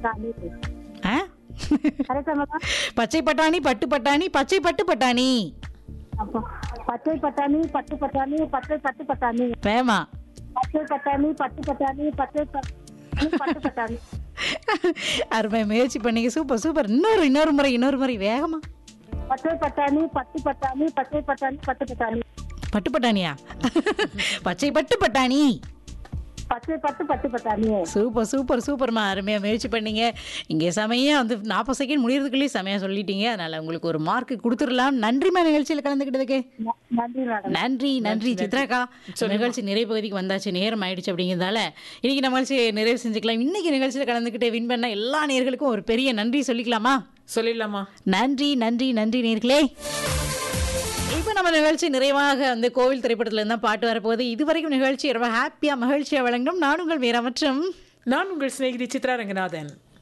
பட்டாணி ஆ கரெக்டா மேடம் பச்சை பட்டாணி பட்டு பட்டாணி பச்சை பட்டு பட்டாணி அப்போ பச்சை பட்டாணி பட்டு பட்டாணி பச்சை பட்டு பட்டாணி வேமா பச்சை பட்டாணி பட்டு பட்டாணி பச்சை பட்டாணி பட்டு பட்டாணி அருமை முயற்சி பண்ணீங்க சூப்பர் சூப்பர் இன்னொரு இன்னொரு முறை இன்னொரு முறை வேகமா பச்சை பட்டாணி பட்டு பட்டாணி பச்சை பட்டாணி பட்டு பட்டாணி பட்டு பட்டாணியா பச்சை பட்டு பட்டாணி பச்சை பட்டு பட்டு பட்டாணி சூப்பர் சூப்பர் சூப்பர்மா அருமையாக முயற்சி பண்ணீங்க இங்கே செமையாக வந்து நாற்பது செகண்ட் முடியறதுக்குள்ளேயே செமையாக சொல்லிட்டீங்க அதனால் உங்களுக்கு ஒரு மார்க் கொடுத்துடலாம் நன்றிமா நிகழ்ச்சியில் கலந்துக்கிட்டதுக்கு ந- நன்றி மேடம் நன்றி நன்றி சித்ராக்கா நிகழ்ச்சி நிறைவு பகுதிக்கு வந்தாச்சு நேரம் ஆயிடுச்சு அப்படிங்கிறதால இன்னைக்கு நம்ம நிகழ்ச்சி நிறைவு செஞ்சுக்கலாம் இன்னைக்கு நிகழ்ச்சியில் கலந்துக்கிட்டு வின் பண்ண எல்லா நேர்களுக்கும் ஒரு பெரிய நன்றி சொல்லிக்கலாமா சொல்லிடலாமா நன்றி நன்றி நன்றி நேர்களே இப்போ நம்ம நிகழ்ச்சி நிறைவாக வந்து கோவில் திரைப்படத்துல இருந்தா பாட்டு வரப்போகுது இதுவரைக்கும் நிகழ்ச்சி ரொம்ப ஹாப்பியாக மகிழ்ச்சியாக வழங்கணும் நான் உங்கள் வீரா மற்றும் நான் உங்கள் சிநேகிதி சித்ரா ரங்கநாதன்